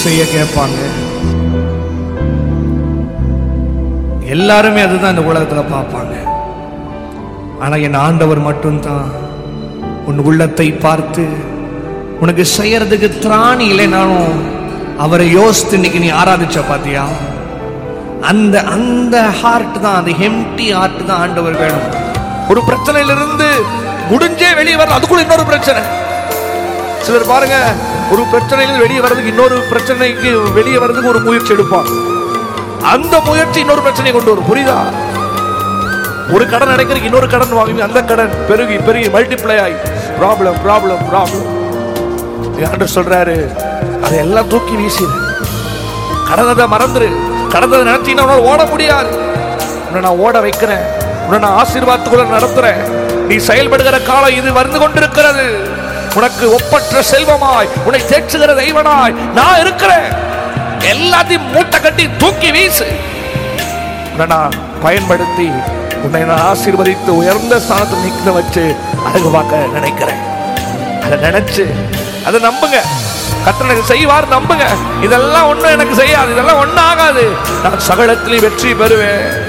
செய்ய கேட்பாங்க எல்லாருமே அதுதான் இந்த உலகத்துல பார்ப்பாங்க ஆனா என் ஆண்டவர் மட்டும்தான் உன் உள்ளத்தை பார்த்து உனக்கு செய்யறதுக்கு திராணி இல்லைனாலும் அவரை யோசித்து இன்னைக்கு நீ ஆராதிச்ச பாத்தியா அந்த அந்த ஹார்ட் தான் அந்த ஹெம்டி ஹார்ட் தான் ஆண்டவர் வேணும் ஒரு பிரச்சனையிலிருந்து முடிஞ்சே வெளியே வரல அதுக்குள்ள இன்னொரு பிரச்சனை சிலர் பாருங்க ஒரு பிரச்சனையிலிருந்து வெளியே வர்றதுக்கு இன்னொரு பிரச்சனைக்கு வெளியே வர்றதுக்கு ஒரு முயற்சி எடுப்பான் அந்த முயற்சி இன்னொரு பிரச்சனையை கொண்டு வரும் புரியுதா ஒரு கடன் அடைக்கிறதுக்கு இன்னொரு கடன் வாங்கி அந்த கடன் பெருகி பெருகி மல்டிப்ளை ஆகி ப்ராப்ளம் ப்ராப்ளம் ப்ராப்ளம் ஆண்டு சொல்றாரு அதையெல்லாம் தூக்கி வீசிடு கடந்ததை மறந்துரு கடந்ததை நினைச்சீங்கன்னா உன்னால ஓட முடியாது உன்னை நான் ஓட வைக்கிறேன் உன்னை நான் ஆசீர்வாதத்துக்குள்ள நடத்துறேன் நீ செயல்படுகிற காலம் இது வந்து கொண்டிருக்கிறது உனக்கு ஒப்பற்ற செல்வமாய் உன்னை தேற்றுகிற தெய்வனாய் நான் இருக்கிறேன் எல்லாத்தையும் மூட்டை கட்டி தூக்கி வீசு உன்னை நான் பயன்படுத்தி உன்னை நான் ஆசீர்வதித்து உயர்ந்த ஸ்தானத்தில் நிற்க வச்சு அழகு பார்க்க நினைக்கிறேன் அதை நினைச்சு அதை நம்புங்க கர்த்தர் எனக்கு செய்வார் நம்புங்க இதெல்லாம் ஒண்ணும் எனக்கு செய்யாது இதெல்லாம் ஒண்ணும் ஆகாது நான் சகலத்திலையும் வெற்றி பெறுவேன்